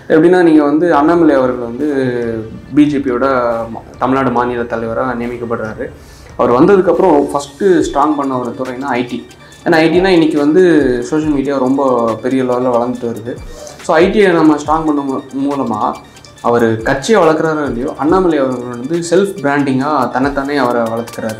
எப்படின்னா நீங்கள் வந்து அண்ணாமலை அவர்கள் வந்து பிஜேபியோட தமிழ்நாடு மாநில தலைவராக நியமிக்கப்படுறாரு அவர் வந்ததுக்கப்புறம் ஃபஸ்ட்டு ஸ்ட்ராங் பண்ண ஒரு துறைனா ஐடி ஏன்னா ஐடினா இன்றைக்கி வந்து சோஷியல் மீடியா ரொம்ப பெரிய லெவலில் வளர்ந்துட்டு வருது ஸோ ஐடியை நம்ம ஸ்ட்ராங் பண்ண மூ- மூலமாக அவர் கட்சியை வளர்க்குறாரோ இல்லையோ அண்ணாமலை அவர்கள் வந்து செல்ஃப் பிராண்டிங்காக தன்னைத்தானே அவரை வளர்த்துக்கிறாரு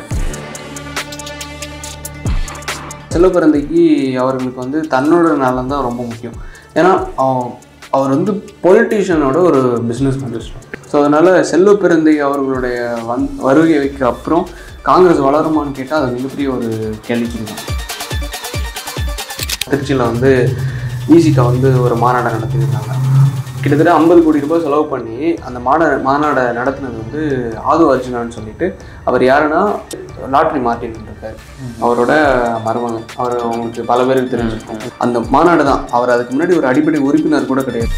செல்லப்பிறந்தைக்கு அவர்களுக்கு வந்து தன்னோட நலன் தான் ரொம்ப முக்கியம் ஏன்னா அவ- அவர் வந்து பொலிட்டீஷியனோட ஒரு பிஸ்னஸ் மேன் ஸோ அதனால் செல்வ பிறந்தை அவர்களுடைய வந் வருகைக்கு அப்புறம் காங்கிரஸ் வளருமான்னு கேட்டால் அது மிகப்பெரிய ஒரு கேள்விக்குறி தான் திருச்சியில் வந்து ஈசிகா வந்து ஒரு மாநாடு நடத்தியிருந்தாங்க கிட்டத்தட்ட ஐம்பது கோடி ரூபாய் செலவு பண்ணி அந்த மாட மாநாடை நடத்தினது வந்து ஆது அர்ஜுனான்னு சொல்லிட்டு அவர் யாருன்னா லாட்ரி மார்ட்டின் இருக்கார் அவரோட மருமகன் அவர் அவங்களுக்கு பல பேருக்கு தெரிஞ்சிருக்கும் அந்த மாநாடு தான் அவர் அதுக்கு முன்னாடி ஒரு அடிப்படை உறுப்பினர் கூட கிடையாது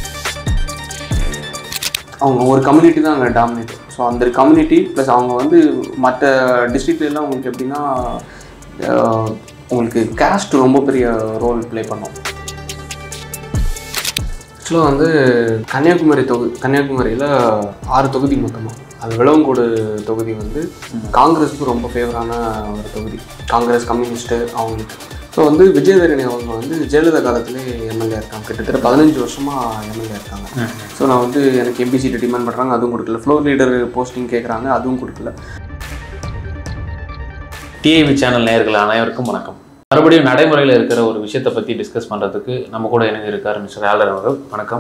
அவங்க ஒரு கம்யூனிட்டி தான் அங்கே டாமினேட் ஸோ அந்த கம்யூனிட்டி ப்ளஸ் அவங்க வந்து மற்ற டிஸ்ட்ரிக்ட்லாம் உங்களுக்கு எப்படின்னா அஹ், உங்களுக்கு கேஸ்ட் ரொம்ப பெரிய ரோல் ப்ளே பண்ணும் ஆக்சுவலாக வந்து கன்னியாகுமரி தொகுதி கன்னியாகுமரியில் ஆறு தொகுதி மொத்தமாக அது விளவங்கோடு தொகுதி வந்து காங்கிரஸுக்கு ரொம்ப ஃபேவரான ஒரு தொகுதி காங்கிரஸ் கம்யூனிஸ்ட்டு அவங்களுக்கு ஸோ வந்து விஜயதரணி அவங்க வந்து ஜெயலலிதா காலத்திலே எம்எல்ஏ இருக்காங்க கிட்டத்தட்ட பதினஞ்சு வருஷமாக எம்எல்ஏ இருக்காங்க ஸோ நான் வந்து எனக்கு எம்பி சீட்டு டிமாண்ட் பண்ணுறாங்க அதுவும் கொடுக்கல ஃப்ளோர் லீடர் போஸ்டிங் கேட்குறாங்க அதுவும் கொடுக்கல டிஐவி சேனல் நேயர்கள் அனைவருக்கும் வணக்கம் மறுபடியும் நடைமுறையில் இருக்கிற ஒரு விஷயத்தை பற்றி டிஸ்கஸ் பண்ணுறதுக்கு நம்ம கூட இணைந்திருக்கார் மிஸ்டர் ஆல்டர் அவர்கள் வணக்கம்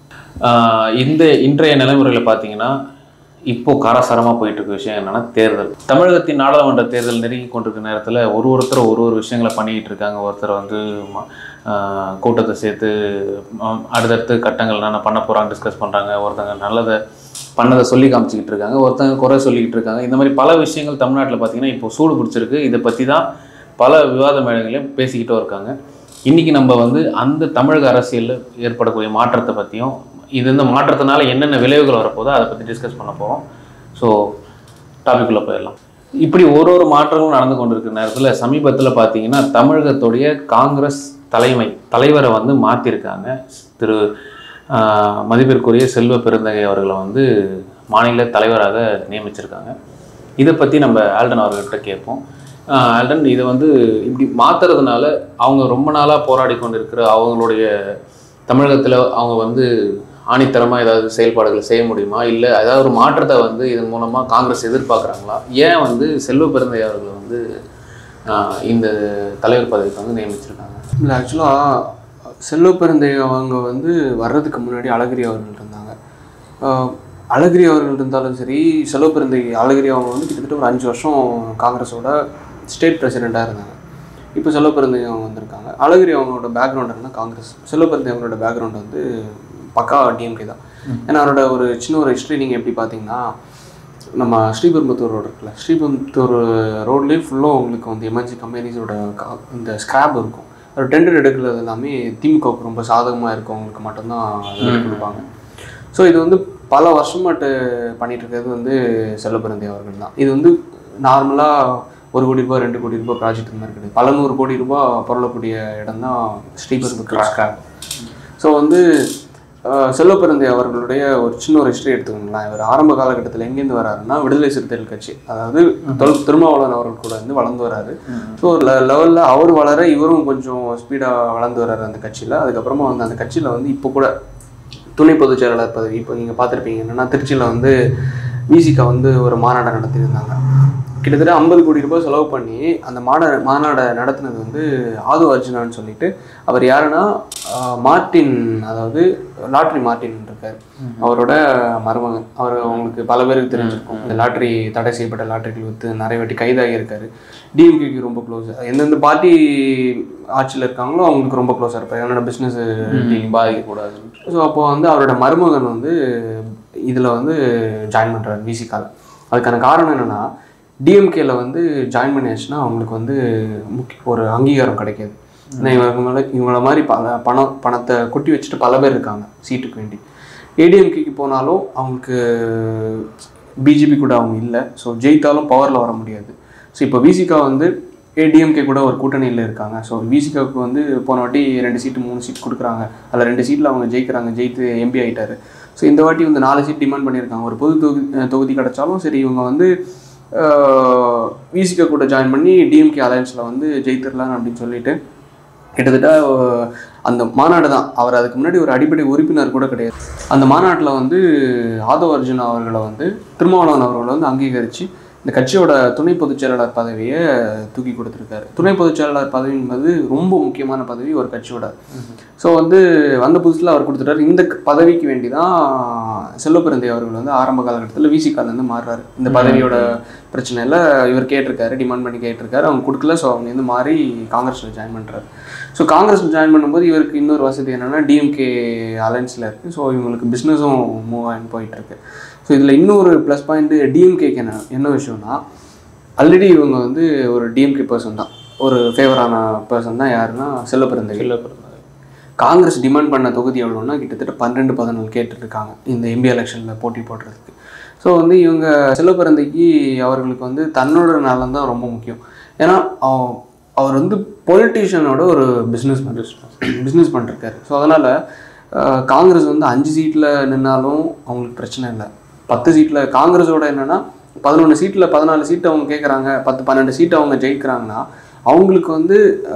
ஆஹ் இந்த இன்றைய நிலைமுறையில் பார்த்தீங்கன்னா இப்போ காரசாரமாக போயிட்டு இருக்க விஷயம் என்னன்னா தேர்தல் தமிழகத்தின் நாடாளுமன்ற தேர்தல் நெருங்கி கொண்டிருக்க நேரத்தில் ஒரு ஒருத்தர் ஒரு ஒரு விஷயங்களை பண்ணிக்கிட்டு இருக்காங்க ஒருத்தர் வந்து ம- ஆஹ் கூட்டத்தை சேர்த்து ம், அடுத்தடுத்து கட்டங்கள் என்னென்ன பண்ண போகிறாங்க டிஸ்கஸ் பண்ணுறாங்க ஒருத்தங்க நல்லதை பண்ணதை சொல்லி காமிச்சிக்கிட்டு இருக்காங்க ஒருத்தங்க குறை சொல்லிக்கிட்டு இருக்காங்க இந்த மாதிரி பல விஷயங்கள் தமிழ்நாட்டில் பார்த்தீங்கன்னா இப்போ சூடு பிடிச்சிருக்கு இதை பற்றி தான் பல விவாத மேடைகளையும் பேசிக்கிட்டும் இருக்காங்க இன்றைக்கி நம்ம வந்து அந்த தமிழக அரசியலில் ஏற்படக்கூடிய மாற்றத்தை பற்றியும் இது இந்த மாற்றத்தினால என்னென்ன விளைவுகள் வரப்போதோ அதை பற்றி டிஸ்கஸ் பண்ண போகிறோம் ஸோ டாபிக்குள்ளே போயிடலாம் இப்படி ஒரு ஒரு மாற்றங்களும் நடந்து கொண்டிருக்கிற நேரத்தில் சமீபத்தில் பார்த்தீங்கன்னா தமிழகத்துடைய காங்கிரஸ் தலைமை தலைவரை வந்து மாற்றிருக்காங்க திரு ஆஹ், மதிப்பிற்குரிய செல்வ பெருந்தகை அவர்களை வந்து மாநில தலைவராக நியமிச்சிருக்காங்க இதை பற்றி நம்ம ஆல்டன் அவர்கள்ட்ட கேட்போம் ஆஹ், ஆல்டன் இதை வந்து இப்படி மாற்றுறதுனால அவங்க ரொம்ப நாளாக போராடி கொண்டிருக்கிற அவங்களுடைய தமிழகத்தில் அவங்க வந்து ஆணித்தரமாக ஏதாவது செயல்பாடுகளை செய்ய முடியுமா இல்லை ஏதாவது ஒரு மாற்றத்தை வந்து இதன் மூலமாக காங்கிரஸ் எதிர்பார்க்குறாங்களா ஏன் வந்து செல்வ பெருந்தை அவர்களை வந்து ஆஹ், இந்த தலைவர் பதவிக்கு வந்து நியமிச்சிருக்காங்க இல்லை ஆக்சுவலாக செல்வப்பெருந்தை அவங்க வந்து வர்றதுக்கு முன்னாடி அழகிரி அவர்கள் இருந்தாங்க ஆஹ் அழகிரி அவர்கள் இருந்தாலும் சரி செல்வப்பெருந்தை அழகிரி அவங்க வந்து கிட்டத்தட்ட ஒரு அஞ்சு வருஷம் காங்கிரஸோட ஸ்டேட் பிரசிடெண்ட்டாக இருந்தாங்க இப்போ செல்வப்பெருந்தை அவங்க வந்திருக்காங்க அழகிரி அவங்களோட பேக்ரவுண்ட் என்ன காங்கிரஸ் செல்வப்பெருந்தை அவங்களோட பேக்ரவுண்ட் வந்து பக்கா டிஎம்கே தான் ஏன்னா அவரோட ஒரு சின்ன ஒரு ஹிஸ்ட்ரி நீங்கள் எப்படி பார்த்தீங்கன்னா நம்ம ஸ்ரீபெரும்புத்தூர் ரோடு இருக்குல்ல ஸ்ரீபெரும்புத்தூர் ரோட்லேயே ஃபுல்லாக உங்களுக்கு வந்து எமர்ஜி கம்பெனிஸோட இந்த ஸ்கிராப் இருக்கும் ஒரு டெண்டர் எடுக்கிறது எல்லாமே திமுகவுக்கு ரொம்ப சாதகமாக இருக்கவங்களுக்கு மட்டும்தான் அது எடுத்து கொடுப்பாங்க ஸோ இது வந்து பல வருஷமாட்டு பண்ணிட்டு இருக்கிறது வந்து செல்லப்பிறந்தை அவர்கள் தான் இது வந்து நார்மலாக ஒரு கோடி ரூபாய் ரெண்டு கோடி ரூபாய் ப்ராஜெக்ட் மாதிரி கிடையாது பல நூறு கோடி ரூபாய் பொருளக்கூடிய இடம் தான் ஸ்ரீபெரும்புத்தூர் ஸ்கிராப் ஸோ வந்து அஹ், செல்வப்பிறந்தை அவர்களுடைய ஒரு சின்ன ஒரு ஹிஸ்ட்ரி எடுத்துக்கோங்களேன் இவர் ஆரம்ப காலகட்டத்தில் எங்கேருந்து வராருன்னா விடுதலை சிறுத்தைகள் கட்சி அதாவது தொல் திருமாவளவன் அவர்கள் கூட வந்து வளர்ந்து வராரு ஸோ ஒரு லெவலில் அவர் வளர இவரும் கொஞ்சம் ஸ்பீடாக வளர்ந்து வர்றாரு அந்த கட்சியில் அதுக்கப்புறமா வந்து அந்த கட்சியில் வந்து இப்போ கூட துணை பொதுச் செயலாளர் பதவி இப்போ நீங்கள் பார்த்துருப்பீங்க என்னன்னா திருச்சியில் வந்து விசிகா வந்து ஒரு மாநாடு நடத்தியிருந்தாங்க கிட்டத்தட்ட ஐம்பது கோடி ரூபாய் செலவு பண்ணி அந்த மாட மாநாடை நடத்தினது வந்து ஆது அர்ஜுனான்னு சொல்லிட்டு அவர் யாருன்னா ஆஹ், மார்ட்டின் அதாவது லாட்ரி மார்ட்டின் இருக்கார் அவரோட மருமகன் அவர் அவங்களுக்கு பல பேருக்கு தெரிஞ்சிருக்கும் இந்த லாட்ரி தடை செய்யப்பட்ட லாட்டரிகள் விற்று நிறைய வாட்டி கைதாகி இருக்காரு டிஎம்கேக்கு ரொம்ப க்ளோஸ் எந்தெந்த பார்ட்டி ஆட்சியில் இருக்காங்களோ அவங்களுக்கு ரொம்ப க்ளோஸாக இருப்பார் என்னோட பிஸ்னஸ் பாதிக்கக்கூடாது ஸோ அப்போ வந்து அவரோட மருமகன் வந்து இதில் வந்து ஜாயின் பண்ணுறாரு விசிகால அதுக்கான காரணம் என்னென்னா டிஎம்கேல வந்து ஜாயின் பண்ணியாச்சுன்னா அவங்களுக்கு வந்து முக்கிய ஒரு அங்கீகாரம் கிடைக்காது ஏன்னா இவங்க மேலே இவங்கள மாதிரி பல பணம் பணத்தை கொட்டி வச்சுட்டு பல பேர் இருக்காங்க சீட்டுக்கு வேண்டி ஏடிஎம்கேக்கு போனாலும் அவங்களுக்கு பிஜேபி கூட அவங்க இல்லை ஸோ ஜெயித்தாலும் பவரில் வர முடியாது ஸோ இப்போ விசிகா வந்து ஏடிஎம்கே கூட ஒரு கூட்டணியில் இருக்காங்க ஸோ விசிகாவுக்கு வந்து போன வாட்டி ரெண்டு சீட்டு மூணு சீட் கொடுக்குறாங்க அதில் ரெண்டு சீட்டில் அவங்க ஜெயிக்கிறாங்க ஜெயித்து எம்பி ஆகிட்டாரு ஸோ இந்த வாட்டி வந்து நாலு சீட் டிமாண்ட் பண்ணியிருக்காங்க ஒரு பொது தொகுதி அஹ் தொகுதி கிடைச்சாலும் சரி இவங்க வந்து விசிகா கூட ஜாயின் பண்ணி டிஎம்கே அலையன்ஸில் வந்து ஜெயித்திரலாம் அப்படின்னு சொல்லிட்டு கிட்டத்தட்ட அஹ், அந்த மாநாடு தான் அவர் அதுக்கு முன்னாடி ஒரு அடிப்படை உறுப்பினர் கூட கிடையாது அந்த மாநாட்டில் வந்து ஆதவ அர்ஜுன் அவர்களை வந்து திருமாவளவன் அவர்களை வந்து அங்கீகரித்து இந்த கட்சியோட துணை பொதுச் செயலாளர் பதவியை தூக்கி கொடுத்துருக்காரு துணை பொதுச் செயலாளர் பதவி என்பது ரொம்ப முக்கியமான பதவி ஒரு கட்சியோட ஸோ வந்து வந்த புதுசில் அவர் கொடுத்துட்டாரு இந்த க- பதவிக்கு வேண்டி தான் செல்வப்பிரந்தை அவர்கள் வந்து ஆரம்ப காலகட்டத்தில் விசிகாலேருந்து மாறுறாரு இந்த பதவியோட பிரச்சனையில் இவர் கேட்டிருக்காரு டிமாண்ட் பண்ணி கேட்டிருக்காரு அவங்க கொடுக்கல ஸோ அவங்க வந்து மாறி காங்கிரஸில் ஜாயின் பண்ணுறாரு ஸோ காங்கிரஸில் ஜாயின் பண்ணும்போது இவருக்கு இன்னொரு வசதி என்னென்னா டிஎம்கே அலைன்ஸில் இருக்குது ஸோ இவங்களுக்கு பிஸ்னஸும் மூவ் ஆகி போயிட்டுருக்கு ஸோ இதில் இன்னொரு ப்ளஸ் பாயிண்ட் டிஎம்கேக்கு என்ன என்ன விஷயம்னா ஆல்ரெடி இவங்க வந்து ஒரு டிஎம்கே பர்சன் தான் ஒரு ஃபேவரான பர்சன் தான் யாருன்னா செல்வப்பிரந்தை காங்கிரஸ் டிமாண்ட் பண்ண தொகுதி எவ்வளோன்னா கிட்டத்தட்ட பன்னெண்டு பதினாலு கேட்டுருக்காங்க இந்த எம்பி எலெக்ஷனில் போட்டி போடுறதுக்கு ஸோ வந்து இவங்க செல்வப்பிரந்தைக்கு அவர்களுக்கு வந்து தன்னோட நலன் தான் ரொம்ப முக்கியம் ஏன்னா அவ- அவர் வந்து பொலிட்டீஷியனோட ஒரு பிஸ்னஸ் பிஸ்னஸ் பண்ணிருக்காரு ஸோ அதனால் காங்கிரஸ் வந்து அஞ்சு சீட்டில் நின்னாலும் அவங்களுக்கு பிரச்சனை இல்லை பத்து சீட்டில் காங்கிரஸோட என்னென்னா பதினொன்று சீட்டில் பதினாலு சீட்டு அவங்க கேட்குறாங்க பத்து பன்னெண்டு சீட்டு அவங்க ஜெயிக்கிறாங்கன்னா அவங்களுக்கு வந்து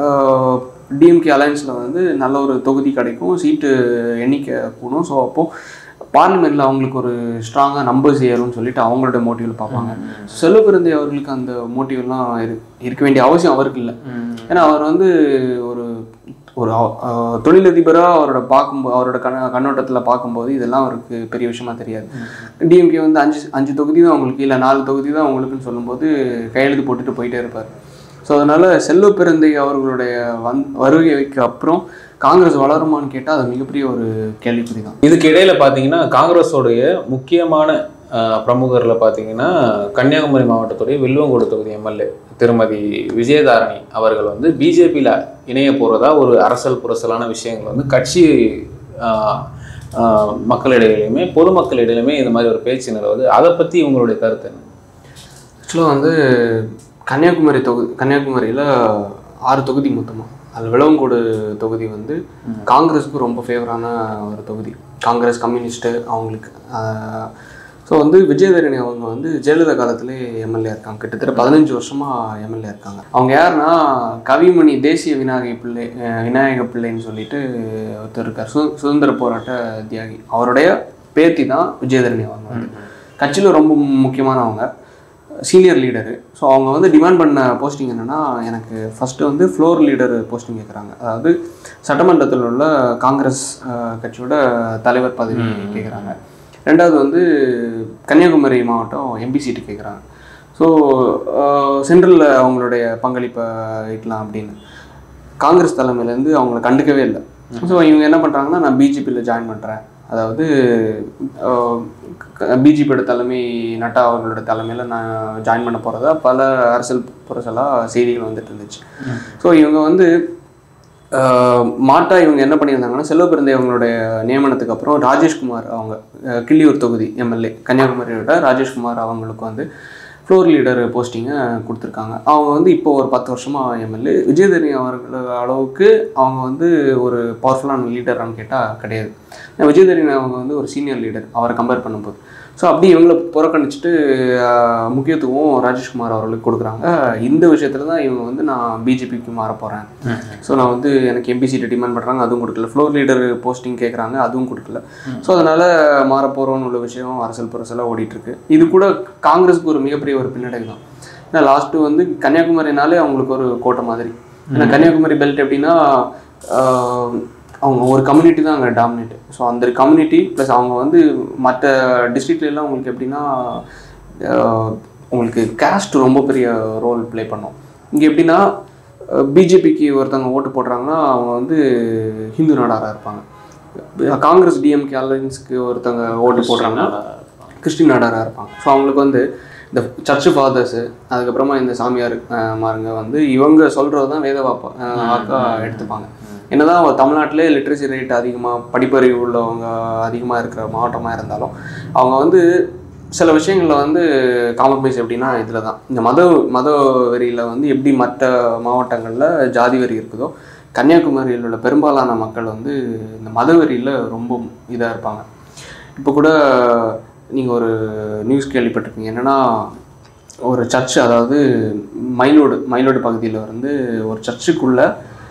டிஎம்கே அலையன்ஸில் வந்து நல்ல ஒரு தொகுதி கிடைக்கும் சீட்டு எண்ணிக்கை கூடும் ஸோ அப்போது பார்லிமெண்ட்டில் அவங்களுக்கு ஒரு ஸ்ட்ராங்காக நம்பர்ஸ் ஏறும்னு சொல்லிட்டு அவங்களோட மோட்டிவில் பார்ப்பாங்க செல்வப்பிரந்தை அவர்களுக்கு அந்த மோட்டிவ்லாம் இரு இருக்க வேண்டிய அவசியம் அவருக்கு இல்லை ஏன்னா அவர் வந்து ஒரு ஒரு அவ- அஹ் தொழிலதிபராக அவரோட பார்க்கும்போது அவரோட கண்ண கண்ணோட்டத்தில் பார்க்கும்போது இதெல்லாம் அவருக்கு பெரிய விஷயமா தெரியாது டிஎம்கே வந்து அஞ்சு அஞ்சு தொகுதி தான் அவங்களுக்கு இல்லை நாலு தொகுதி தான் அவங்களுக்குன்னு சொல்லும்போது கையெழுத்து போட்டுட்டு போயிட்டே இருப்பார் ஸோ அதனால் செல்வ பிறந்தை அவர்களுடைய வந் வருகைக்கு அப்புறம் காங்கிரஸ் வளருமான்னு கேட்டால் அது மிகப்பெரிய ஒரு கேள்விக்குறி தான் இதுக்கு இடையில பார்த்தீங்கன்னா காங்கிரஸோடைய முக்கியமான அஹ், பிரமுகர்ல பார்த்தீங்கன்னா கன்னியாகுமரி மாவட்டத்துடைய வில்வங்கோடு தொகுதி எம்எல்ஏ திருமதி விஜயதாரணி அவர்கள் வந்து பிஜேபியில் இணைய போகிறதா ஒரு அரசல் புரசலான விஷயங்கள் வந்து கட்சி அஹ், அஹ், மக்களிடையிலுமே பொதுமக்களிடையிலுமே இந்த மாதிரி ஒரு பேச்சு நிலவுது அதை பற்றி உங்களுடைய கருத்து என்ன ஆக்சுவலாக வந்து கன்னியாகுமரி தொகுதி கன்னியாகுமரியில் ஆறு தொகுதி மொத்தமாக அதில் விளவங்கோடு தொகுதி வந்து காங்கிரஸுக்கு ரொம்ப ஃபேவரான ஒரு தொகுதி காங்கிரஸ் கம்யூனிஸ்ட்டு அவங்களுக்கு ஸோ வந்து விஜயதரணி அவங்க வந்து ஜெயலலிதா காலத்திலே எம்எல்ஏ இருக்காங்க கிட்டத்தட்ட பதினஞ்சு வருஷமாக எம்எல்ஏ இருக்காங்க அவங்க யாருன்னா கவிமணி தேசிய விநாயக பிள்ளை அஹ் விநாயக பிள்ளைன்னு சொல்லிட்டு ஒருத்தர் இருக்கார் சு சுதந்திர போராட்ட தியாகி அவருடைய பேத்தி தான் விஜயதரணி அவங்க வந்து கட்சியில் ரொம்ப முக்கியமானவங்க சீனியர் லீடரு ஸோ அவங்க வந்து டிமாண்ட் பண்ண போஸ்டிங் என்னென்னா எனக்கு ஃபஸ்ட்டு வந்து ஃப்ளோர் லீடர் போஸ்டிங் கேட்குறாங்க அதாவது சட்டமன்றத்தில் உள்ள காங்கிரஸ் அஹ், கட்சியோட தலைவர் பதவி கேட்குறாங்க ரெண்டாவது வந்து கன்னியாகுமரி மாவட்டம் எம்பி சீட்டு கேட்குறாங்க ஸோ சென்ட்ரலில் அவங்களுடைய பங்களிப்பை ஈட்டலாம் அப்படின்னு காங்கிரஸ் தலைமையிலேருந்து அவங்கள கண்டுக்கவே இல்லை ஸோ இவங்க என்ன பண்ணுறாங்கன்னா நான் பிஜேபியில் ஜாயின் பண்ணுறேன் அதாவது பிஜேபியோட தலைமை நட்டா அவர்களோட தலைமையில் நான் ஜாயின் பண்ண போகிறதா பல அரசியல் புரசலாக செய்திகள் வந்துட்டு இருந்துச்சு ஸோ இவங்க வந்து ஆஹ், மாட்டா இவங்க என்ன பண்ணியிருந்தாங்கன்னா செல்வப்பிறந்தை அவங்களுடைய நியமனத்துக்கு அப்புறம் ராஜேஷ்குமார் அவங்க ஆஹ், கிள்ளியூர் தொகுதி எம்எல்ஏ கன்னியாகுமரியோட ராஜேஷ்குமார் அவங்களுக்கு வந்து ஃப்ளோர் லீடர் போஸ்டிங்கை கொடுத்துருக்காங்க அவங்க வந்து இப்போ ஒரு பத்து வருஷமாக எம்எல்ஏ விஜயதரணி அவர்கள் அளவுக்கு அவங்க வந்து ஒரு பவர்ஃபுல்லான லீடரான்னு கேட்டால் கிடையாது ஏன்னா விஜயதரணி அவங்க வந்து ஒரு சீனியர் லீடர் அவரை கம்பேர் பண்ணும்போது ஸோ அப்படி இவங்களை புறக்கணிச்சிட்டு ஆஹ், முக்கியத்துவம் ராஜேஷ்குமார் அவர்களுக்கு கொடுக்குறாங்க இந்த விஷயத்தில் தான் இவங்க வந்து நான் பிஜேபிக்கு மாற போகிறேன் ஸோ நான் வந்து எனக்கு எம்பி சீட்டை டிமாண்ட் பண்ணுறாங்க அதுவும் கொடுக்கல ஃப்ளோர் லீடர் போஸ்டிங் கேட்குறாங்க அதுவும் கொடுக்கல ஸோ அதனால் மாற போகிறோன்னு உள்ள விஷயம் அரசியல் புரசலாக ஓடிட்டுருக்கு இது கூட காங்கிரஸுக்கு ஒரு மிகப்பெரிய ஒரு பின்னடைவு தான் ஏன்னா லாஸ்ட்டு வந்து கன்னியாகுமரினாலே அவங்களுக்கு ஒரு கோட்டை மாதிரி ஏன்னா கன்னியாகுமரி பெல்ட் எப்படின்னா ஆஹ், அவங்க ஒரு கம்யூனிட்டி தான் அங்கே டாமினேட் ஸோ அந்த கம்யூனிட்டி ப்ளஸ் அவங்க வந்து மற்ற டிஸ்ட்ரிக்ட்லாம் உங்களுக்கு எப்படின்னா ஆஹ், உங்களுக்கு கேஸ்ட் ரொம்ப பெரிய ரோல் ப்ளே பண்ணும் இங்கே எப்படின்னா பிஜேபிக்கு ஒருத்தவங்க ஓட்டு போடுறாங்கன்னா அவங்க வந்து ஹிந்து நாடாராக இருப்பாங்க காங்கிரஸ் டிஎம்கே அலையன்ஸ்க்கு ஒருத்தவங்க ஓட்டு போடுறாங்கன்னா கிறிஸ்டின் நாடாராக இருப்பாங்க ஸோ அவங்களுக்கு வந்து இந்த சர்ச்சு ஃபாதர்ஸு அதுக்கப்புறமா இந்த சாமியார் அஹ், மாருங்க வந்து இவங்க சொல்கிறது தான் வேத வாப்பா அஹ், வாக்கா எடுத்துப்பாங்க என்னதான் அவங்க தமிழ்நாட்டிலே லிட்ரேசி ரேட் அதிகமாக படிப்பறிவு உள்ளவங்க அதிகமாக இருக்கிற மாவட்டமாக இருந்தாலும் அவங்க வந்து சில விஷயங்களில் வந்து காம்ப்ரமைஸ் எப்படின்னா இதில் தான் இந்த மத மத வெறியில் வந்து எப்படி மற்ற மாவட்டங்களில் ஜாதி வெறி இருக்குதோ கன்னியாகுமரியில் உள்ள பெரும்பாலான மக்கள் வந்து இந்த மத வெறியில் ரொம்ப இதாக இருப்பாங்க இப்போ கூட நீங்கள் ஒரு நியூஸ் கேள்விப்பட்டிருப்பீங்க என்னென்னா ஒரு சர்ச் அதாவது மயிலோடு மயிலோடு பகுதியில் வந்து ஒரு சர்ச்சுக்குள்ளே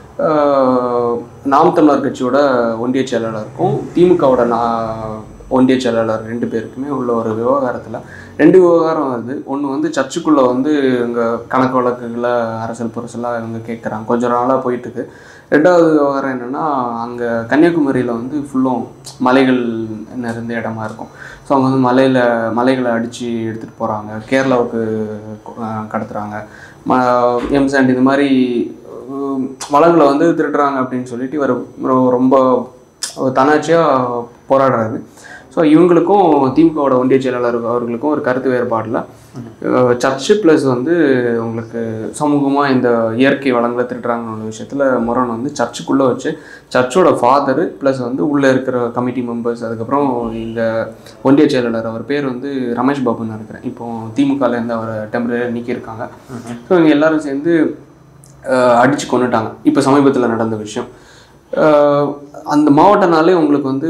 நாம் தமிழர் கட்சியோட ஒன்றிய செயலாளருக்கும் திமுகவோட நா ஒன்றிய செயலாளர் ரெண்டு பேருக்குமே உள்ள ஒரு விவகாரத்தில் ரெண்டு விவகாரம் வருது ஒன்று வந்து சர்ச்சுக்குள்ளே வந்து இங்கே கணக்கு வழக்குகளை அரசியல் புரசலாக இவங்க கேட்குறாங்க கொஞ்சம் நாளாக போயிட்டுருக்கு ரெண்டாவது விவகாரம் என்னென்னா அங்கே கன்னியாகுமரியில் வந்து ஃபுல்லும் மலைகள் நிறைந்த இடமா இருக்கும் ஸோ அவங்க வந்து மலையில் மலைகளை அடித்து எடுத்துகிட்டு போகிறாங்க கேரளாவுக்கு அஹ், கடத்துறாங்க ம எம்சாண்ட் இது மாதிரி உம், வளங்களை வந்து திருடுறாங்க அப்படின்னு சொல்லிட்டு இவர் ரொ- ரொம்ப தன்னாட்சியாக போராடுறாரு ஸோ இவங்களுக்கும் திமுகவோட ஒன்றிய செயலாளர் அவர்களுக்கும் ஒரு கருத்து வேறுபாடில் சர்ச்சு ப்ளஸ் வந்து உங்களுக்கு சமூகமாக இந்த இயற்கை வளங்களை திருடுறாங்கன்னு விஷயத்தில் முரண் வந்து சர்ச்சுக்குள்ளே வச்சு சர்ச்சோட ஃபாதரு ப்ளஸ் வந்து உள்ளே இருக்கிற கமிட்டி மெம்பர்ஸ் அதுக்கப்புறம் இந்த ஒன்றிய செயலாளர் அவர் பேர் வந்து ரமேஷ் பாபுன்னு நினைக்கிறேன் இப்போ திமுகலேருந்து அவரை டெம்பரரி நீக்கியிருக்காங்க ஸோ இவங்க எல்லாரும் சேர்ந்து அடித்து கொண்டுட்டாங்க இப்போ சமீபத்தில் நடந்த விஷயம் அஹ் அந்த மாவட்டனாலே உங்களுக்கு வந்து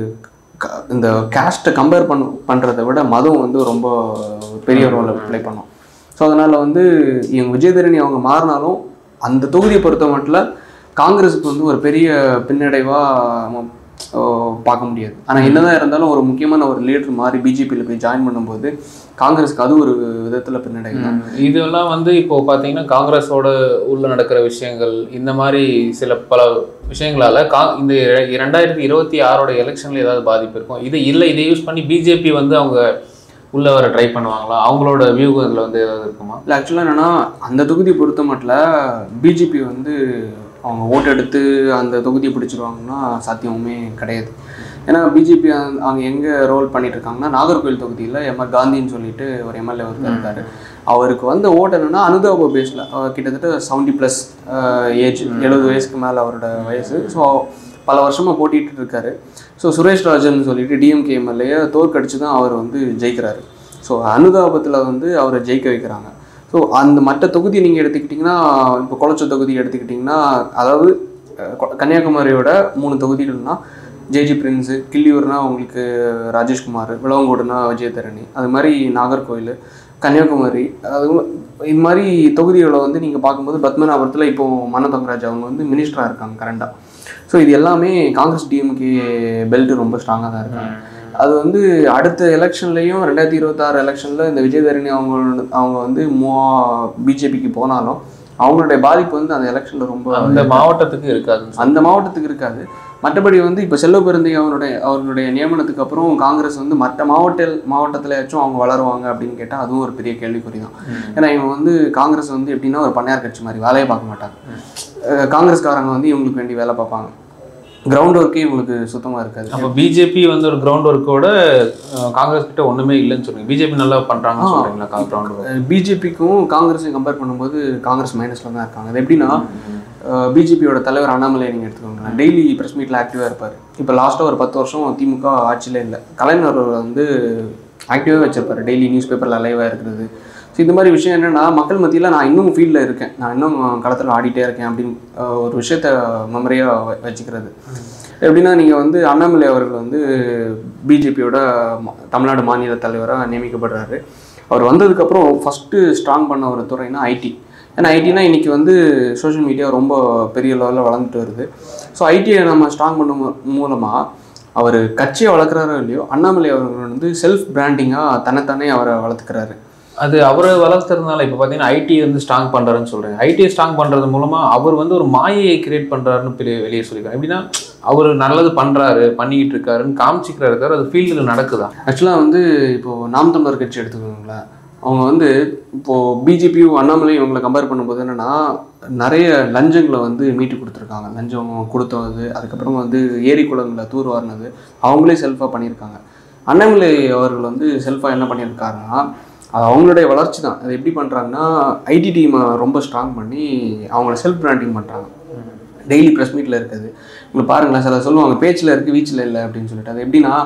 க- இந்த கேஸ்ட்டை கம்பேர் பண்ண பண்ணுறதை விட மதம் வந்து ரொம்ப பெரிய ரோலை ப்ளே பண்ணும் ஸோ அதனால் வந்து இவங்க விஜயதரணி அவங்க மாறினாலும் அந்த தொகுதியை பொறுத்த மட்டும் காங்கிரஸுக்கு வந்து ஒரு பெரிய பின்னடைவாக பார்க்க முடியாது ஆனால் என்னதான் இருந்தாலும் ஒரு முக்கியமான ஒரு லீடர் மாதிரி பிஜேபியில் போய் ஜாயின் பண்ணும்போது காங்கிரஸுக்கு அது ஒரு விதத்தில் பின்னடைவு தான் இதெல்லாம் வந்து இப்போ பார்த்தீங்கன்னா காங்கிரஸோட உள்ள நடக்கிற விஷயங்கள் இந்த மாதிரி சில பல விஷயங்களால கா இந்த இர- இரண்டாயிரத்தி இருபத்தி ஆறோட எலெக்ஷன்ல ஏதாவது பாதிப்பு இருக்கும் இது இல்லை இதை யூஸ் பண்ணி பிஜேபி வந்து அவங்க உள்ள வர ட்ரை பண்ணுவாங்களா அவங்களோட வியூ இதில் வந்து ஏதாவது இருக்குமா இல்லை ஆக்சுவலாக என்னென்னா அந்த தொகுதி பொறுத்த மட்டும் பிஜேபி வந்து அவங்க ஓட்டு எடுத்து அந்த தொகுதியை பிடிச்சிருவாங்கன்னா சாத்தியமுமே கிடையாது ஏன்னா பிஜேபி அவங்க எங்கே ரோல் பண்ணிட்டு இருக்காங்கன்னா நாகர்கோவில் தொகுதியில் எம்ஆர் காந்தின்னு சொல்லிட்டு ஒரு எம்எல்ஏ ஒருத்தர் இருக்காரு அவருக்கு வந்த ஓட்டு என்னன்னா அனுதாப பேஸில் கிட்டத்தட்ட செவன்டி ப்ளஸ் ஏஜ் எழுபது வயசுக்கு மேலே அவரோட வயசு ஸோ பல வருஷமாக போட்டிட்டு இருக்காரு ஸோ சுரேஷ் ராஜன் சொல்லிட்டு டிஎம்கே எம்எல்ஏ தோற்கடிச்சு தான் அவர் வந்து ஜெயிக்கிறாரு ஸோ அனுதாபத்தில் வந்து அவரை ஜெயிக்க வைக்கிறாங்க ஸோ அந்த மற்ற தொகுதி நீங்கள் எடுத்துக்கிட்டிங்கன்னா இப்போ குளச்ச தொகுதி எடுத்துக்கிட்டிங்கன்னா அதாவது அஹ், கொ- கன்னியாகுமரியோட மூணு தொகுதிகள்னா ஜேஜி பிரின்ஸு கிள்ளியூர்னா உங்களுக்கு ராஜேஷ்குமார் விளவங்கோடுனா விஜயதரணி அது மாதிரி நாகர்கோவில் கன்னியாகுமரி அது இது மாதிரி தொகுதிகளை வந்து நீங்கள் பார்க்கும்போது பத்மநாபுரத்தில் இப்போ மன்ன தங்கராஜ் அவங்க வந்து மினிஸ்டராக இருக்காங்க கரண்டாக ஸோ இது எல்லாமே காங்கிரஸ் டிஎம்கே பெல்ட் ரொம்ப ஸ்ட்ராங்காக தான் இருக்காங்க அது வந்து அடுத்த எலெக்ஷன்லேயும் ரெண்டாயிரத்தி இருபத்தாறு எலெக்ஷனில் இந்த விஜயதரணி அவங்க அவங்க வந்து மோ பிஜேபிக்கு போனாலும் அவங்களுடைய பாதிப்பு வந்து அந்த எலெக்ஷனில் ரொம்ப அந்த மாவட்டத்துக்கு இருக்காதுன்னு சொல்லி. அந்த மாவட்டத்துக்கு இருக்காது மற்றபடி வந்து இப்போ செல்வ பெருந்தை அவருடைய அவர்களுடைய நியமனத்துக்கு அப்புறம் காங்கிரஸ் வந்து மற்ற மாவட்ட மாவட்டத்திலயாச்சும் அவங்க வளருவாங்க அப்படின்னு கேட்டால் அதுவும் ஒரு பெரிய கேள்விக்குறி தான் ஏன்னா இவங்க வந்து காங்கிரஸ் வந்து எப்படின்னா ஒரு பண்ணையார் கட்சி மாதிரி வேலையை பார்க்க மாட்டாங்க அஹ் காங்கிரஸ்காரங்க வந்து இவங்களுக்கு வேண்டி வேலை பார்ப்பாங்க கிரவுண்ட் ஒர்க்கே இவங்களுக்கு சுத்தமாக இருக்காது அப்போ பிஜேபி வந்து ஒரு கிரவுண்ட் ஒர்க்கோட காங்கிரஸ் கிட்ட ஒண்ணுமே இல்லைன்னு சொல்றீங்க பிஜேபி நல்லா பண்றாங்கன்னு சொல்றீங்களா கிரவுண்ட் ஒர்க் பிஜேபிக்கும் காங்கிரஸையும் கம்பேர் பண்ணும்போது காங்கிரஸ் மைனஸில் தான் இருக்காங்க அது எப்படின்னா பிஜேபியோட தலைவர் அண்ணாமலை நீங்கள் எடுத்துக்கோங்களேன் டெய்லி ப்ரெஸ் மீட்டில் ஆக்டிவாக இருப்பார் இப்போ லாஸ்ட்டாக ஒரு பத்து வருஷம் திமுக ஆட்சியிலே இல்லை கலைஞர் வந்து ஆக்டிவாக வச்சிருப்பாரு டெய்லி நியூஸ் பேப்பரில் லைவாக இருக்கிறது ஸோ இந்த மாதிரி விஷயம் என்னென்னா மக்கள் மத்தியில் நான் இன்னும் ஃபீல்டில் இருக்கேன் நான் இன்னும் களத்தில் ஆடிட்டே இருக்கேன் அப்படின்னு அஹ், ஒரு விஷயத்த மெமரியாக வச்சுக்கிறது எப்படின்னா நீங்கள் வந்து அண்ணாமலை அவர்கள் வந்து பிஜேபியோட தமிழ்நாடு மாநில தலைவராக நியமிக்கப்படுறாரு அவர் வந்ததுக்கப்புறம் ஃபஸ்ட்டு ஸ்ட்ராங் பண்ண ஒரு துறைனா ஐடி ஏன்னா ஐடினா இன்னைக்கு வந்து சோஷியல் மீடியா ரொம்ப பெரிய லெவலில் வளர்ந்துட்டு வருது ஸோ ஐடியை நம்ம ஸ்ட்ராங் பண்ண மூ- மூலமா அவர் கட்சியை வளர்க்குறாரோ இல்லையோ அண்ணாமலை அவர்கள் வந்து செல்ஃப் பிராண்டிங்காக தன்னைத்தானே அவரை வளர்த்துக்கிறாரு அது அவர் வளர்த்துறதுனால இப்போ பார்த்தீங்கன்னா ஐடி வந்து ஸ்ட்ராங் பண்றாருன்னு சொல்றீங்க ஐடியை ஸ்ட்ராங் பண்றது மூலமா அவர் வந்து ஒரு மாயையை கிரியேட் பண்றாருன்னு பெரிய வெளியே சொல்லிக்கிறாங்க எப்படின்னா அவர் நல்லது பண்றாரு பண்ணிக்கிட்டு இருக்காருன்னு காமிச்சிக்கிறாரு தவிர அது ஃபீல்டில் நடக்குதா ஆக்சுவலாக வந்து இப்போது நாம் தமிழர் கட்சி எடுத்துக்கோங்களேன் அவங்க வந்து இப்போது பிஜேபியும் அண்ணாமலையும் இவங்களை கம்பேர் பண்ணும்போது என்னென்னா நிறைய லஞ்சங்களை வந்து மீட்டு கொடுத்துருக்காங்க லஞ்சம் கொடுத்தது அதுக்கப்புறம் வந்து ஏரி குளங்களை தூர்வாரினது அவங்களே செல்ஃபாக பண்ணியிருக்காங்க அண்ணாமலை அவர்கள் வந்து செல்ஃபாக என்ன பண்ணியிருக்காருன்னா அது அவங்களுடைய வளர்ச்சி தான் அது எப்படி பண்ணுறாங்கன்னா ஐடி டீமை ரொம்ப ஸ்ட்ராங் பண்ணி அவங்கள செல்ஃப் பிராண்டிங் பண்ணுறாங்க டெய்லி ப்ரெஸ் மீட்டில் இருக்குது உங்களுக்கு பாருங்களேன் சில சொல்லுவாங்க பேச்சில் இருக்குது வீச்சில் இல்லை அப்படின்னு சொல்லிட்டு அது எப்படின்னா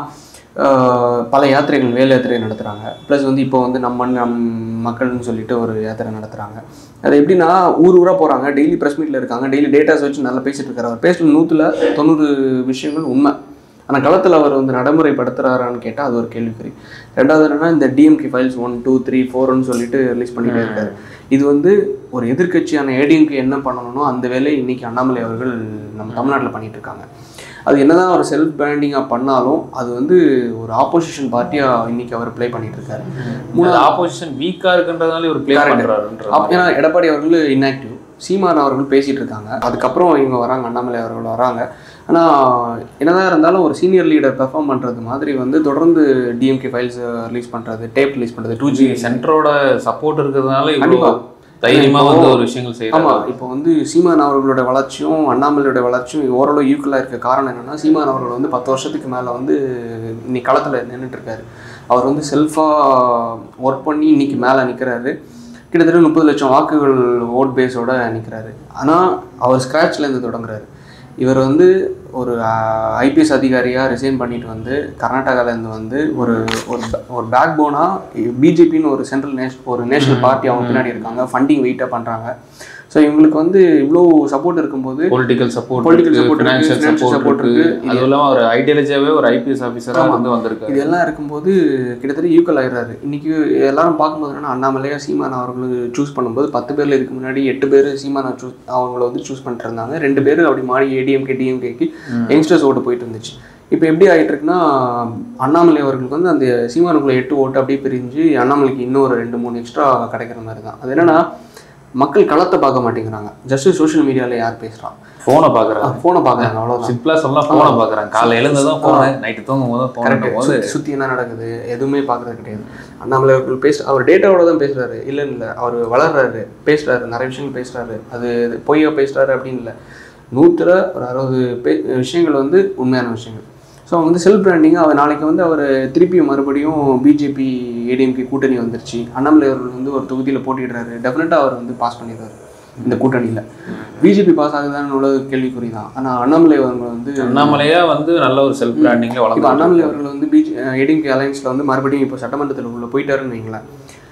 ஆஹ் பல யாத்திரைகள் வேலை யாத்திரை நடத்துகிறாங்க ப்ளஸ் வந்து இப்போ வந்து நம்ம நம் மக்கள்னு சொல்லிட்டு ஒரு யாத்திரை நடத்துகிறாங்க அது எப்படின்னா ஊர் ஊராக போகிறாங்க டெய்லி ப்ரெஸ் மீட்டில் இருக்காங்க டெய்லி டேட்டாஸ் வச்சு நல்லா பேசிட்டு இருக்காரு அவர் பேசுகிற நூற்றில் தொண்ணூறு விஷயங்கள் உண்மை ஆனால் களத்தில் அவர் வந்து நடைமுறைப்படுத்துறாரான்னு கேட்டால் அது ஒரு கேள்விக்குறி ரெண்டாவது என்னன்னா இந்த DMK files one two three ஃபோர்னு சொல்லிட்டு ரிலீஸ் பண்ணிட்டே இருக்காரு இது வந்து ஒரு எதிர்க்கட்சியான ஏடிஎம்கே என்ன பண்ணணுமோ அந்த வேலையை இன்னைக்கு அண்ணாமலை அவர்கள் நம்ம தமிழ்நாட்டில் பண்ணிட்டு இருக்காங்க அது என்னதான் அவர் செல்ஃப் பிராண்டிங்காக பண்ணாலும் அது வந்து ஒரு ஆப்போசிஷன் பார்ட்டியாக இன்னைக்கு அவர் ப்ளே பண்ணிட்டு இருக்காரு மூணாவது ஆப்போசிஷன் வீக்கா இருக்குன்றதுனால இவர் ப்ளே Correct. பண்றாருன்ற அப்ப ஏன்னா எடப்பாடி அவர்கள் இன்ஆக்டிவ் சீமான் அவர்கள் பேசிட்டு இருக்காங்க அதுக்கப்புறம் இவங்க வராங்க அண்ணாமலை அவர்கள் வராங்க ஆனால் என்னதான் இருந்தாலும் ஒரு சீனியர் லீடர் பெர்ஃபார்ம் பண்ணுறது மாதிரி வந்து தொடர்ந்து டிஎம்கே ஃபைல்ஸ் ரிலீஸ் பண்ணுறது டேப் ரிலீஸ் பண்ணுறது டூ ஜி சென்டரோட சப்போர்ட் இருக்கிறதுனால இவ்வளோ கண்டிப்பா. தைரியமா இப்போ- வந்து ஒரு விஷயங்கள் செய்யறாங்க ஆமாம் இப்போ வந்து சீமான் அவர்களோட வளர்ச்சியும் அண்ணாமலையோட வளர்ச்சியும் ஓரளவு ஈக்குவலாக இருக்க காரணம் என்னன்னா சீமான் அவர்கள் வந்து பத்து வருஷத்துக்கு மேலே வந்து இன்னைக்கு களத்தில் நின்றுட்டு இருக்காரு அவர் வந்து செல்ஃபாக ஒர்க் பண்ணி இன்னைக்கு மேலே நிற்கிறாரு கிட்டத்தட்ட முப்பது லட்சம் வாக்குகள் ஓட் பேஸோட நிற்கிறாரு ஆனால் அவர் ஸ்க்ராட்ச்லேருந்து தொடங்குறாரு இவர் வந்து ஒரு ஐபிஎஸ் அதிகாரியாக ரிசைன் பண்ணிட்டு வந்து கர்நாடகாலேருந்து வந்து ஒரு ஒரு ba- ஒரு பேக் போனாக பிஜேபின்னு ஒரு சென்ட்ரல் நேஷ் ஒரு நேஷனல் பார்ட்டி அவங்க பின்னாடி இருக்காங்க ஃபண்டிங் வெயிட்டாக பண்ணுறாங்க ஸோ இவங்களுக்கு வந்து இவ்வளோ சப்போர்ட் இருக்கும்போது பொலிட்டிக்கல் சப்போர்ட் Political இருக்கு support இருக்கு, ஃபினான்ஷியல் financial சப்போர்ட் support இருக்கு இருக்கு. அதுவும் இல்லாம அவர் ஐடியாலஜியாவே ஒரு ஐபிஎஸ் ஆஃபீஸரா ஆமா. வந்து வந்திருக்காரு இது எல்லாம் இருக்கும்போது கிட்டத்தட்ட ஈக்குவல் ஆயிடுறாரு இன்னைக்கு எல்லாரும் பார்க்கும்போது என்னன்னா அண்ணாமலையா சீமான் அவர்கள் சூஸ் பண்ணும்போது பத்து பேர்ல இதுக்கு முன்னாடி எட்டு பேர் சீமானை சூஸ் அவங்கள வந்து சூஸ் பண்ணிட்டு இருந்தாங்க ரெண்டு பேர் அப்படி மாறி ஏடிஎம்கே டிஎம்கேக்கு யங்ஸ்டர்ஸ் ஓட்டு போயிட்டு இருந்துச்சு இப்போ எப்படி ஆயிட்டு இருக்குன்னா அண்ணாமலை அவர்களுக்கு வந்து அந்த சீமானுக்குள்ள எட்டு ஓட்டு அப்படியே பிரிஞ்சு அண்ணாமலைக்கு இன்னும் ஒரு ரெண்டு மூணு எக்ஸ்ட்ரா கிடைக்கிற மாதிரி தான் அது என்னன்னா மக்கள் களத்தை பார்க்க மாட்டேங்கிறாங்க ஜஸ்ட் சோஷியல் மீடியாவில் யார் பேசுகிறான் போனை பாக்குறாங்க ஃபோனை பார்க்குறாங்க அவ்வளோதான் சிம்பிளா சொல்லலாம் போனை பாக்குறாங்க காலைல எழுந்ததும் போன நைட்டு தூங்கும் போது போன் கரெக்ட் போது சுற்றி என்ன நடக்குது எதுவுமே பார்க்குறது கிடையாது அண்ணாமலை அவர்கள் பேச அவர் டேட்டாவோட தான் பேசுறாரு இல்லைன்னு இல்லை அவர் வளர்றாரு பேசுறாரு நிறைய விஷயங்கள் பேசுறாரு அது பொய்யா பேசுறாரு அப்படின்னு இல்லை நூற்றுல ஒரு அறுபது பே விஷயங்கள் வந்து உண்மையான விஷயங்கள் ஸோ அவங்க வந்து செல்ஃப் பிராண்டிங்காக அவர் நாளைக்கு வந்து அவர் திருப்பியும் மறுபடியும் பிஜேபி ஏடிஎம்கே கூட்டணி வந்துருச்சு அண்ணாமலை அவர்கள் வந்து ஒரு தொகுதியில் போட்டிடுறாரு டெஃபினட்டாக அவர் வந்து பாஸ் பண்ணிடுறாரு இந்த கூட்டணியில் பிஜேபி பாஸ் ஆகுதான்னு உள்ளது கேள்விக்குறி தான் ஆனால் அண்ணாமலை அவர்கள் வந்து அண்ணாமலையா வந்து நல்ல ஒரு செல்ஃப் பிராண்டிங்ல இப்போ வளர்ந்து அண்ணாமலை அவர்கள் வந்து பிஜே ஏடிஎம்கே அலையன்ஸில் வந்து மறுபடியும் இப்போ சட்டமன்றத்தில் உள்ள போயிட்டாருன்னு வைங்களேன்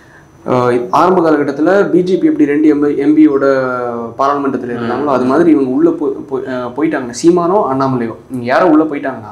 அஹ் ஆரம்ப காலகட்டத்தில் பிஜேபி எப்படி ரெண்டு எம்பி எம்பியோட பாராளுமன்றத்தில் இருந்தாங்களோ அது மாதிரி இவங்க உள்ளே போய் போய்- அஹ் போயிட்டாங்க சீமானோ அண்ணாமலையோ இவங்க யாரோ உள்ளே போயிட்டாங்கன்னா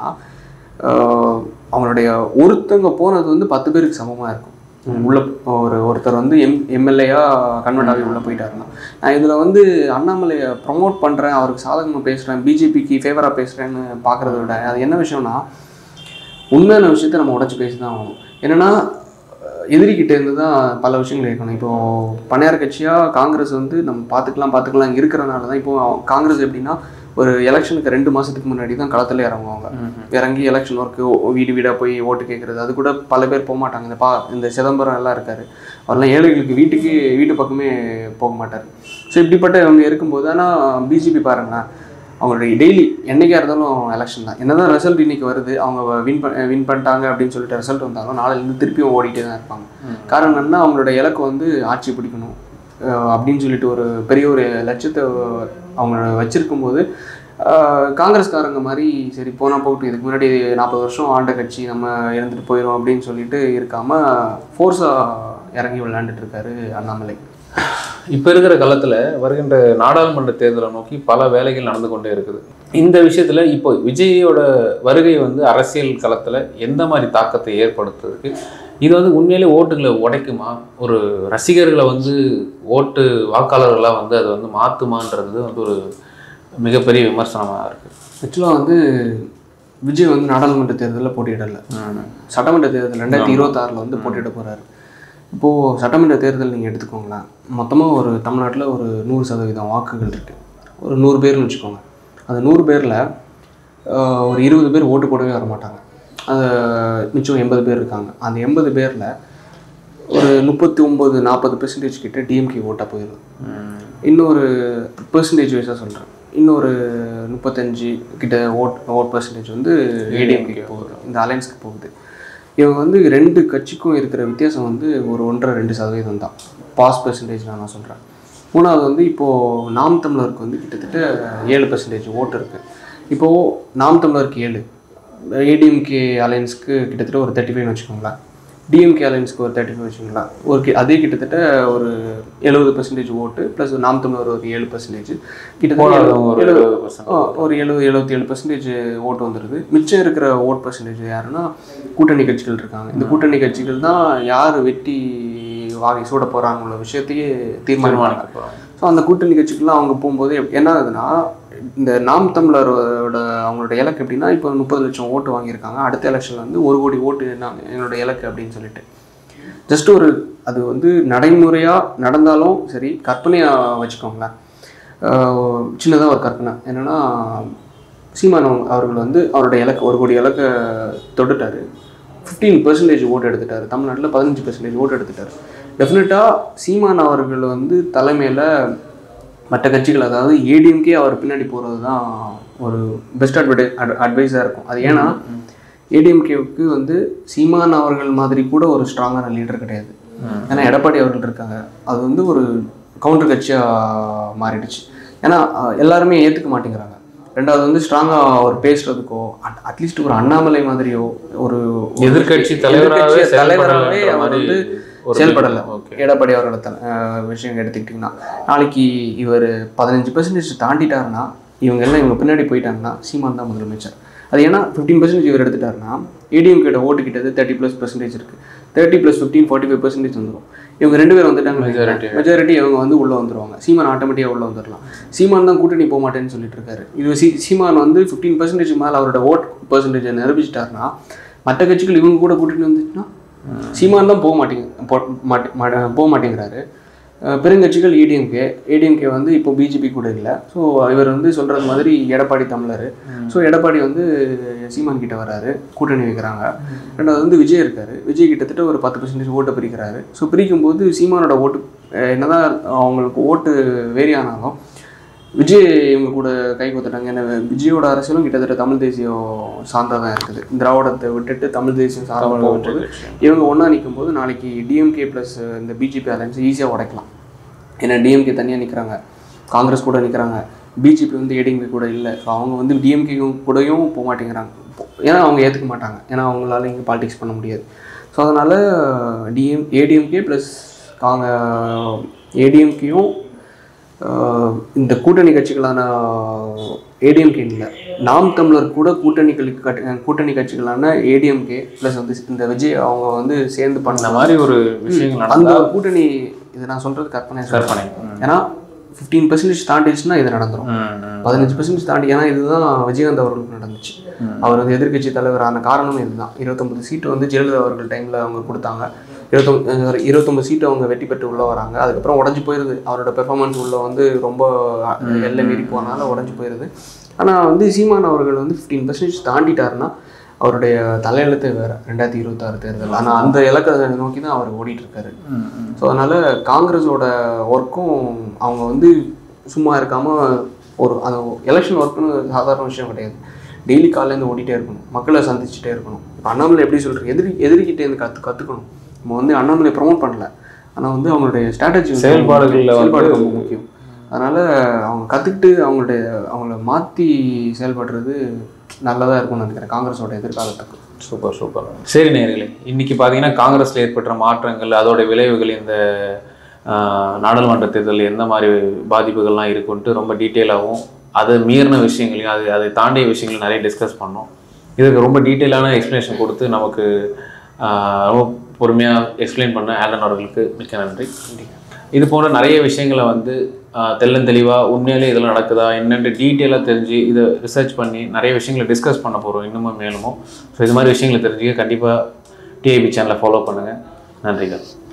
அஹ் அவங்களுடைய ஒருத்தங்க போனது வந்து பத்து பேருக்கு சமமாக இருக்கும் உள்ள ஒரு ஒருத்தர் வந்து எம் எம்எல்ஏயா கன்வெர்ட் ஆகி உள்ளே போயிட்டாருன்னா நான் இதில் வந்து அண்ணாமலையை ப்ரொமோட் பண்ணுறேன் அவருக்கு சாதகமாக பேசுகிறேன் பிஜேபிக்கு ஃபேவராக பேசுகிறேன்னு பார்க்குறத விட அது என்ன விஷயம்னா உண்மையான விஷயத்த நம்ம உடச்சி பேசி தான் ஆகணும் என்னன்னா அஹ் எதிரிக்கிட்ட இருந்து தான் பல விஷயங்கள் இருக்கணும் இப்போ பணியார் கட்சியாக காங்கிரஸ் வந்து நம்ம பார்த்துக்கலாம் பார்த்துக்கலாம் இருக்கிறனால தான் இப்போ அவ- காங்கிரஸ் எப்படின்னா ஒரு எலெக்ஷனுக்கு ரெண்டு மாதத்துக்கு முன்னாடி தான் களத்துல இறங்குவாங்க இறங்கி எலெக்ஷன் ஒர்க்கு வீடு வீடாக போய் ஓட்டு கேட்குறது அது கூட பல பேர் போக மாட்டாங்க இந்த பா இந்த சிதம்பரம் எல்லாம் இருக்காரு அவரெல்லாம் ஏழைகளுக்கு வீட்டுக்கு வீட்டு பக்கமே போக மாட்டார் ஸோ இப்படிப்பட்ட அவங்க இருக்கும்போது ஆனால் பிஜேபி பாருங்களேன் அவங்களுடைய டெய்லி என்னைக்கா இருந்தாலும் எலெக்ஷன் தான் என்னதான் ரிசல்ட் இன்னைக்கு வருது அவங்க வின் வின் பண்ணிட்டாங்க அப்படின்னு சொல்லிட்டு ரிசல்ட் வந்தாலும் நாளையிலேருந்து திருப்பியும் ஓடிட்டே தான் இருப்பாங்க காரணம் என்ன அவங்களோட இலக்கு வந்து ஆட்சி பிடிக்கணும் அஹ் அப்படின்னு சொல்லிட்டு ஒரு பெரிய ஒரு லட்சத்தை அவங்க வச்சிருக்கும் போது ஆஹ் காங்கிரஸ்காரங்க மாதிரி சரி போனால் போகட்டும் இதுக்கு முன்னாடி நாற்பது வருஷம் ஆண்ட கட்சி நம்ம இருந்துட்டு போயிடும் அப்படின்னு சொல்லிட்டு இருக்காம ஃபோர்ஸாக இறங்கி விளையாண்டுட்டு இருக்காரு அண்ணாமலை இப்ப இருக்கிற காலத்துல வருகின்ற நாடாளுமன்ற தேர்தலை நோக்கி பல வேலைகள் நடந்து கொண்டே இருக்குது இந்த விஷயத்துல இப்போ விஜயோட வருகை வந்து அரசியல் களத்துல எந்த மாதிரி தாக்கத்தை ஏற்படுத்துறதுக்கு இது வந்து உண்மையிலே ஓட்டுகளை உடைக்குமா ஒரு ரசிகர்களை வந்து ஓட்டு வாக்காளர்களா வந்து அதை வந்து மாத்துமான்றது வந்து ஒரு மிகப்பெரிய விமர்சனமா இருக்கு ஆக்சுவலாக வந்து விஜய் வந்து நாடாளுமன்ற தேர்தலில் போட்டியிடலை சட்டமன்ற தேர்தல் ரெண்டாயிரத்தி இருபத்தாறில் வந்து போட்டியிட போகிறாரு இப்போது சட்டமன்ற தேர்தல் நீங்கள் எடுத்துக்கோங்களேன் மொத்தமாக ஒரு தமிழ்நாட்டில் ஒரு நூறு சதவீதம் வாக்குகள் இருக்குது ஒரு நூறு பேர்னு வச்சுக்கோங்க அந்த நூறு பேரில் ஒரு இருபது பேர் ஓட்டு போடவே வர மாட்டாங்க அது மிச்சம் எண்பது பேர் இருக்காங்க அந்த எண்பது பேரில் ஒரு முப்பத்தி ஒம்பது நாற்பது பெர்சன்டேஜ் கிட்ட டிஎம்கே ஓட்டாக போயிடும் இன்னொரு பெர்சன்டேஜ் வைஸாக சொல்கிறேன் இன்னொரு முப்பத்தஞ்சு கிட்ட ஓட் ஓட் பர்சன்டேஜ் வந்து ஏடிஎம்கே போகுது இந்த அலையன்ஸ்க்கு போகுது இவங்க வந்து ரெண்டு கட்சிக்கும் இருக்கிற வித்தியாசம் வந்து ஒரு ஒன்றரை ரெண்டு சதவீதம் தான் பாஸ் பெர்சன்டேஜ் நான் சொல்கிறேன் மூணாவது வந்து இப்போது நாம் தமிழருக்கு வந்து கிட்டத்தட்ட ஏழு பெர்சன்டேஜ் ஓட்டு இருக்குது இப்போது நாம் தமிழருக்கு ஏழு ஏடிஎம்கே அலையன்ஸ்க்கு கிட்டத்தட்ட ஒரு தேர்ட்டி ஃபைவ்னு வச்சுக்கோங்களேன் டிஎம்கே அலையன்ஸ்க்கு ஒரு தேர்ட்டி ஃபைவ் வச்சுக்கோங்களேன் ஒரு கி- அதே கிட்டத்தட்ட ஒரு எழுபது பர்சன்டேஜ் ஓட்டு ப்ளஸ் நாம் தமிழர் ஒரு ஏழு பர்சன்டேஜ் போராடுறவங்க ஒரு கிட்டத்தட்ட 70% ஆ, ஒரு எழுபது எழுபத்தி ஏழு பர்சன்டேஜ் ஓட்டு வந்துடுது மிச்சம் இருக்கிற ஓட் பர்சன்டேஜ் யாருன்னா கூட்டணி கட்சிகள் இருக்காங்க இந்த கூட்டணி கட்சிகள் தான் யார் வெட்டி வாகை சூட போகிறாங்கிற விஷயத்தையே தீர்மானிப்பாங்க தீர்மானிக்க போகிறாங்க ஸோ அந்த கூட்டணி கட்சிக்கெல்லாம் அவங்க போகும்போது எப்- என்ன ஆகுதுன்னா இந்த நாம் தமிழரோட அவங்களோட இலக்கு எப்படின்னா இப்போ முப்பது லட்சம் ஓட்டு வாங்கியிருக்காங்க அடுத்த எலெக்ஷனில் வந்து ஒரு கோடி ஓட்டு நான் என்னோட இலக்கு அப்படின்னு சொல்லிட்டு ஜஸ்ட் ஒரு அது வந்து நடைமுறையாக நடந்தாலும் சரி கற்பனையாக வச்சுக்கோங்களேன் சின்னதாக ஒரு கற்பனை என்னென்னா சீமான் அவங்க- அவர்கள் வந்து அவரோட இலக்கு ஒரு கோடி இலக்கை தொட்டுட்டாரு ஃபிஃப்டீன் பர்சன்டேஜ் ஓட்டு எடுத்துட்டாரு தமிழ்நாட்டில் பதினஞ்சு பர்சன்டேஜ் ஓட்டு எடுத்துட்டாரு டெஃபினட்டாக சீமான் அவர்கள் வந்து தலைமையில் மற்ற கட்சிகள் அதாவது ஏடிஎம்கே அவர் பின்னாடி போகிறது தான் ஒரு பெஸ்ட் அட்வைடை அட்வைஸாக இருக்கும் அது ஏன்னா ஏடிஎம்கேவுக்கு வந்து சீமான் அவர்கள் மாதிரி கூட ஒரு ஸ்ட்ராங்கான லீடர் கிடையாது ஏன்னா எடப்பாடி அவர்கள் இருக்காங்க அது வந்து ஒரு கவுண்டர் கட்சியாக மாறிடுச்சு ஏன்னா அஹ், எல்லாருமே ஏற்றுக்க மாட்டேங்கிறாங்க ரெண்டாவது வந்து ஸ்ட்ராங்காக அவர் பேசுறதுக்கோ அட்லீஸ்ட் ஒரு அண்ணாமலை மாதிரியோ ஒரு ஒரு எதிர்க்கட்சி தலைவராகவே எதிர்க்கட்சி தலைவராகவே செயல்படலைன்ற அவர் மாதிரி வந்து ஒரு செயல்படலை ஓகே எடப்பாடி அவரோட தல அஹ் விஷயம் எடுத்துக்கிட்டிங்கன்னா நாளைக்கு இவர் பதினஞ்சு பர்சன்டேஜ் தாண்டிட்டாருன்னா இவங்க எல்லாம் இவங்க பின்னாடி போயிட்டாங்கன்னா சீமான் தான் முதலமைச்சர் அது ஏன்னா ஃபிஃப்டீன் பர்சன்டேஜ் இவர் எடுத்துட்டாருன்னா ஏடிஎம் கிட்ட ஓட்டு கிட்டது தேர்ட்டி ப்ளஸ் பர்சன்டேஜ் இருக்குது thirty plus fifteen forty five percentage வந்துடும் இவங்க ரெண்டு பேரும் வந்துட்டாங்க Majority. மெஜாரிட்டி இவங்க வந்து உள்ளே வந்துருவாங்க சீமான் ஆட்டோமேட்டிக்காக உள்ளே வந்துடலாம் சீமான் தான் கூட்டணி போக மாட்டேன்னு சொல்லிட்டு இருக்காரு இது சீ சீமான் வந்து ஃபிஃப்டீன் பர்சன்டேஜ் மேலே அவரோட ஓட் பர்சன்டேஜை நிரூபிச்சிட்டாருன்னா மற்ற கட்சிகள் இவங்க கூட கூட்டணி வந்துச்சுன்னா சீமான் தான் போக மாட்டேங்க போ- மாட்டே- மாட்ட- போக மாட்டேங்கிறாரு அஹ் பெருங்கட்சிகள் ஏடிஎம்கே ஏடிஎம்கே வந்து இப்போ பிஜேபி கூட இல்லை ஸோ இவர் வந்து சொல்கிறது மாதிரி எடப்பாடி தமிழர் ஸோ எடப்பாடி வந்து சீமான் கிட்ட வராரு கூட்டணி வைக்கிறாங்க ரெண்டாவது வந்து விஜய் இருக்காரு விஜய் கிட்டத்தட்ட ஒரு பத்து பர்சன்டேஜ் ஓட்டை பிரிக்கிறாரு ஸோ பிரிக்கும்போது சீமானோட ஓட்டு அஹ் என்னதான் அவங்களுக்கு ஓட்டு வேரி ஆனாலும் விஜய் இவங்க கூட கை கோத்துட்டாங்க ஏன்னா விஜயோட அரசியலும் கிட்டத்தட்ட தமிழ் தேசியம் சார்ந்தா தான் இருக்குது திராவிடத்தை விட்டுட்டு தமிழ் தேசியம் சார்ந்த போகும்போது இவங்க ஒன்றா நிற்கும் போது நாளைக்கு டிஎம்கே ப்ளஸ் இந்த பிஜேபி அலைன்ஸ் ஈஸியாக உடைக்கலாம் ஏன்னா டிஎம்கே தனியாக நிற்கிறாங்க காங்கிரஸ் கூட நிற்கிறாங்க பிஜேபி வந்து ஏடிஎம்கே கூட இல்லை ஸோ அவங்க வந்து டிஎம்கே கூடயும் போக மாட்டேங்கிறாங்க ஏன்னா அவங்க ஏற்றுக்க மாட்டாங்க ஏன்னா அவங்களால இங்கே பாலிடிக்ஸ் பண்ண முடியாது ஸோ அதனால் டிஎம் ஏடிஎம்கே ப்ளஸ் காங்க ஏடிஎம்கேயும் இந்த கூட்டணி கட்சிகளான ஏடிஎம்கே இல்லை நாம் தமிழர் கூட கூட்டணிகளுக்கு கட் கூட்டணி கட்சிகளான ஏடிஎம்கே ப்ளஸ் வந்து இந்த விஜய் அவங்க வந்து சேர்ந்து பண்ண இந்த மாதிரி ஒரு விஷயங்கள் அந்த நடந்தா ஒரு கூட்டணி இது நான் சொல்றது கற்பனை கற்பனை ஏன்னா ஃபிஃப்டீன் பர்சன்டேஜ் தாண்டிடுச்சுன்னா இது நடந்துரும் ம், ம். பதினஞ்சு பர்சன்டேஜ் தாண்டி ஏன்னா இதுதான் விஜயகாந்த் அவர்களுக்கு நடந்துச்சு அவர் வந்து எதிர்க்கட்சி தலைவரான காரணமும் இதுதான் இருபத்தொம்பது சீட்டு வந்து ஜெயலலிதா அவர்கள் டைமில் அவங்க கொடுத்தாங்க இருபத்தொம்பது இருபத்தொம்பது சீட்டு அவங்க வெற்றி பெற்று உள்ளே வராங்க அதுக்கப்புறம் உடஞ்சி போயிடுது அவரோட பெர்ஃபார்மன்ஸ் உள்ள வந்து ரொம்ப அஹ், எல்லை மீறி போனால உடஞ்சி போயிடுது ஆனால் வந்து சீமான் அவர்கள் வந்து ஃபிஃப்டீன் பர்சன்டேஜ் தாண்டிட்டாருன்னா அவருடைய தலையெழுத்தே வேறு ரெண்டாயிரத்தி இருபத்தாறு தேர்தல் ஆனால் அந்த இலக்கை நோக்கி தான் அவர் ஓடிட்டு இருக்காரு ம், ம். ஸோ அதனால் காங்கிரஸோட ஒர்க்கும் அவங்க வந்து சும்மா இருக்காமல் ஒரு அந்த எலெக்ஷன் ஒர்க்குன்னு சாதாரண விஷயம் கிடையாது டெய்லி காலையிலேருந்து ஓடிட்டே இருக்கணும் மக்களை சந்திச்சுட்டே இருக்கணும் இப்போ அண்ணாமலை எப்படி சொல்கிறது எதிரி எதிரிக்கிட்டேருந்து கற்று கற்றுக்கணும் நம்ம வந்து அண்ணாமலை ப்ரொமோட் பண்ணல ஆனால் வந்து அவங்களுடைய ஸ்ட்ராட்டஜி செயல்பாடுகள்ல வந்து- செயல்பாடு ரொம்ப முக்கியம் அதனால் அவங்க கற்றுக்கிட்டு அவங்களுடைய அவங்கள மாற்றி செயல்படுறது நல்லதாக இருக்கும்னு நினைக்கிறேன் காங்கிரஸோட எதிர்காலத்துக்கு சூப்பர் சூப்பர் சரி நேர்களே இன்னைக்கு பார்த்தீங்கன்னா காங்கிரஸில் ஏற்பட்ட மாற்றங்கள் அதோட விளைவுகள் இந்த ஆஹ், நாடாளுமன்ற தேர்தலில் எந்த மாதிரி பாதிப்புகள்லாம் இருக்குன்ட்டு ரொம்ப டீட்டெயிலாகவும் அதை மீறின விஷயங்களையும் அது அதை தாண்டிய விஷயங்களையும் நிறைய டிஸ்கஸ் பண்ணோம் இதுக்கு ரொம்ப டீட்டெயிலான எக்ஸ்ப்ளனேஷன் கொடுத்து நமக்கு ஆஹ், ரொம்ப பொறுமையாக எக்ஸ்பிளைன் பண்ண ஆலன் அவர்களுக்கு மிக்க நன்றி இது போன்ற நிறைய விஷயங்களை வந்து ஆஹ், தெள்ளந்தெளிவாக உண்மையிலே இதெல்லாம் நடக்குதா என்னென்று டீட்டெயிலாக தெரிஞ்சு இதை ரிசர்ச் பண்ணி நிறைய விஷயங்களை டிஸ்கஸ் பண்ண போகிறோம் இன்னமும் மேலுமோ ஸோ இது மாதிரி விஷயங்களை தெரிஞ்சுக்க கண்டிப்பாக டிஐபி சேனலை ஃபாலோ பண்ணுங்கள் நன்றிகள்